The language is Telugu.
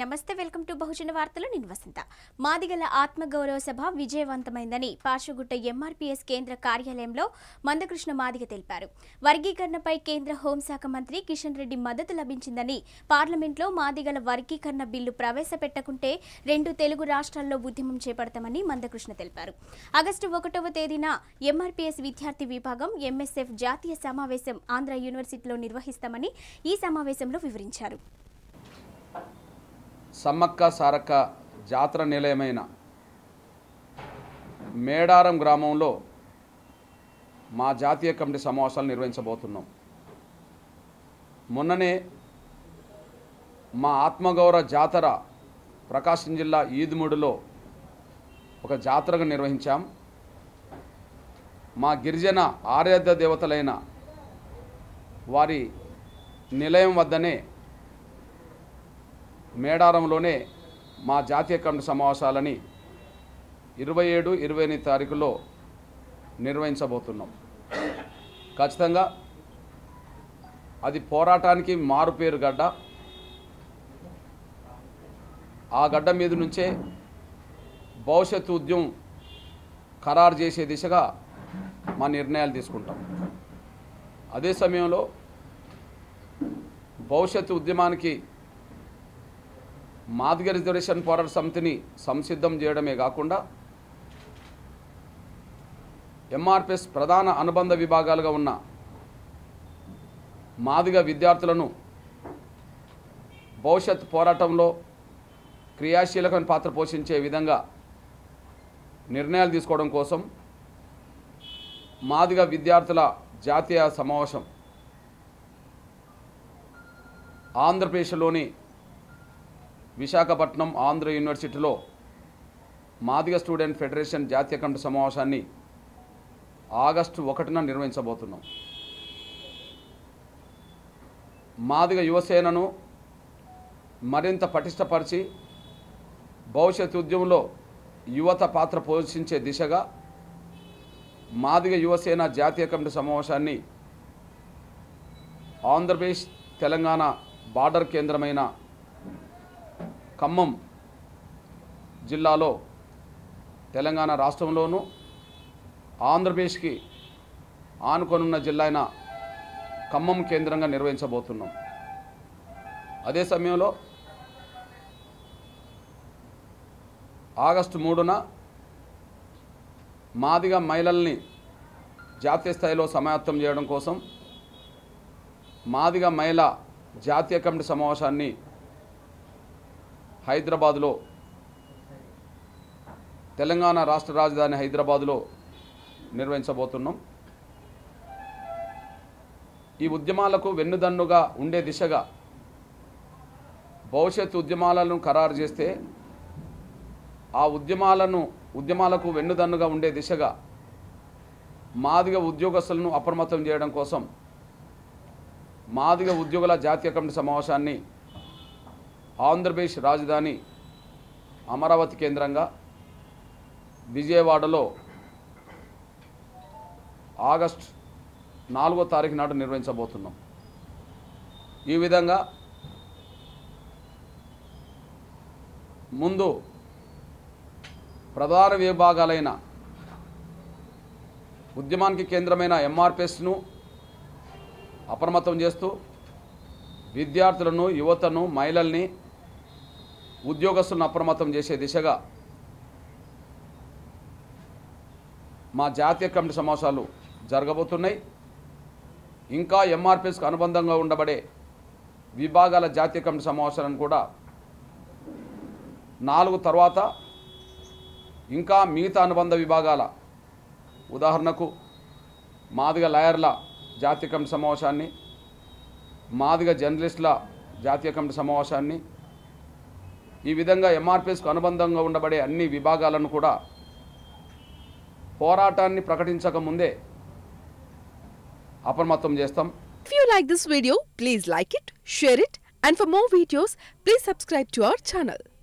నమస్తే వెల్కమ్ టు బహుజన వార్తలు నేను వసంత మాదిగల ఆత్మగౌరవ సభ విజయవంతమైందని పార్శ్వగుట్ట ఎంఆర్పీఎస్ కేంద్ర కార్యాలయంలో మందకృష్ణ మాదిగ తెలిపారు వర్గీకరణపై కేంద్ర హోంశాఖ మంత్రి కిషన్ రెడ్డి మద్దతు లభించిందని పార్లమెంట్లో మాదిగల వర్గీకరణ బిల్లు ప్రవేశపెట్టకుంటే రెండు తెలుగు రాష్ట్రాల్లో ఉద్యమం చేపడతామని మందకృష్ణ తెలిపారు ఆగస్టు ఒకటవ తేదీన ఎంఆర్పీఎస్ విద్యార్థి విభాగం ఎంఎస్ఎఫ్ జాతీయ సమావేశం ఆంధ్ర యూనివర్సిటీలో నిర్వహిస్తామని ఈ సమావేశంలో వివరించారు సమ్మక్క సారక్క జాతర నిలయమైన మేడారం గ్రామంలో మా జాతీయ కమిటీ సమావేశాలు నిర్వహించబోతున్నాం మొన్ననే మా ఆత్మగౌరవ జాతర ప్రకాశం జిల్లా ఈదుముడిలో ఒక జాతరగా నిర్వహించాం మా గిరిజన ఆరాధ్య దేవతలైన వారి నిలయం వద్దనే మేడారంలోనే మా జాతీయ కమిటీ సమావేశాలని ఇరవై ఏడు ఇరవై ఎనిమిది తారీఖులో నిర్వహించబోతున్నాం ఖచ్చితంగా అది పోరాటానికి మారుపేరు గడ్డ ఆ గడ్డ మీద నుంచే భవిష్యత్తు ఉద్యమం ఖరారు చేసే దిశగా మా నిర్ణయాలు తీసుకుంటాం అదే సమయంలో భవిష్యత్తు ఉద్యమానికి మాదిగ రిజర్వేషన్ పోరాట సమితిని సంసిద్ధం చేయడమే కాకుండా ఎంఆర్పిఎస్ ప్రధాన అనుబంధ విభాగాలుగా ఉన్న మాదిగ విద్యార్థులను భవిష్యత్ పోరాటంలో క్రియాశీలకమైన పాత్ర పోషించే విధంగా నిర్ణయాలు తీసుకోవడం కోసం మాదిగ విద్యార్థుల జాతీయ సమావేశం ఆంధ్రప్రదేశ్లోని విశాఖపట్నం ఆంధ్ర యూనివర్సిటీలో మాదిగ స్టూడెంట్ ఫెడరేషన్ జాతీయ కమిటీ సమావేశాన్ని ఆగస్టు ఒకటిన నిర్వహించబోతున్నాం మాదిగ యువసేనను మరింత పటిష్టపరిచి భవిష్యత్ ఉద్యమంలో యువత పాత్ర పోషించే దిశగా మాదిగ యువసేన జాతీయ కమిటీ సమావేశాన్ని ఆంధ్రప్రదేశ్ తెలంగాణ బార్డర్ కేంద్రమైన ఖమ్మం జిల్లాలో తెలంగాణ రాష్ట్రంలోనూ ఆంధ్రప్రదేశ్కి ఆనుకొనున్న జిల్లా అయిన ఖమ్మం కేంద్రంగా నిర్వహించబోతున్నాం అదే సమయంలో ఆగస్టు మూడున మాదిగా మహిళల్ని జాతీయ స్థాయిలో సమాయత్తం చేయడం కోసం మాదిగా మహిళ జాతీయ కమిటీ సమావేశాన్ని హైదరాబాదులో తెలంగాణ రాష్ట్ర రాజధాని హైదరాబాదులో నిర్వహించబోతున్నాం ఈ ఉద్యమాలకు వెన్నుదన్నుగా ఉండే దిశగా భవిష్యత్ ఉద్యమాలను ఖరారు చేస్తే ఆ ఉద్యమాలను ఉద్యమాలకు వెన్నుదన్నుగా ఉండే దిశగా మాదిగ ఉద్యోగస్తులను అప్రమత్తం చేయడం కోసం మాదిగ ఉద్యోగుల జాతీయ కమిటీ సమావేశాన్ని ఆంధ్రప్రదేశ్ రాజధాని అమరావతి కేంద్రంగా విజయవాడలో ఆగస్ట్ నాలుగో తారీఖు నాడు నిర్వహించబోతున్నాం ఈ విధంగా ముందు ప్రధాన విభాగాలైన ఉద్యమానికి కేంద్రమైన ఎంఆర్పిఎస్ను అప్రమత్తం చేస్తూ విద్యార్థులను యువతను మహిళల్ని ఉద్యోగస్తులను అప్రమత్తం చేసే దిశగా మా జాతీయ కమిటీ సమావేశాలు జరగబోతున్నాయి ఇంకా ఎంఆర్పిఎస్కు అనుబంధంగా ఉండబడే విభాగాల జాతీయ కమిటీ సమావేశాలను కూడా నాలుగు తర్వాత ఇంకా మిగతా అనుబంధ విభాగాల ఉదాహరణకు మాదిగ లాయర్ల జాతీయ కమిటీ సమావేశాన్ని మాదిగ జర్నలిస్టుల జాతీయ కమిటీ సమావేశాన్ని ఈ విధంగా ఎంఆర్పిఎస్కు అనుబంధంగా ఉండబడే అన్ని విభాగాలను కూడా పోరాటాన్ని ప్రకటించక ముందే అప్రమత్తం చేస్తాం If you like this video, please like it, share it, and for more videos, please subscribe to our channel.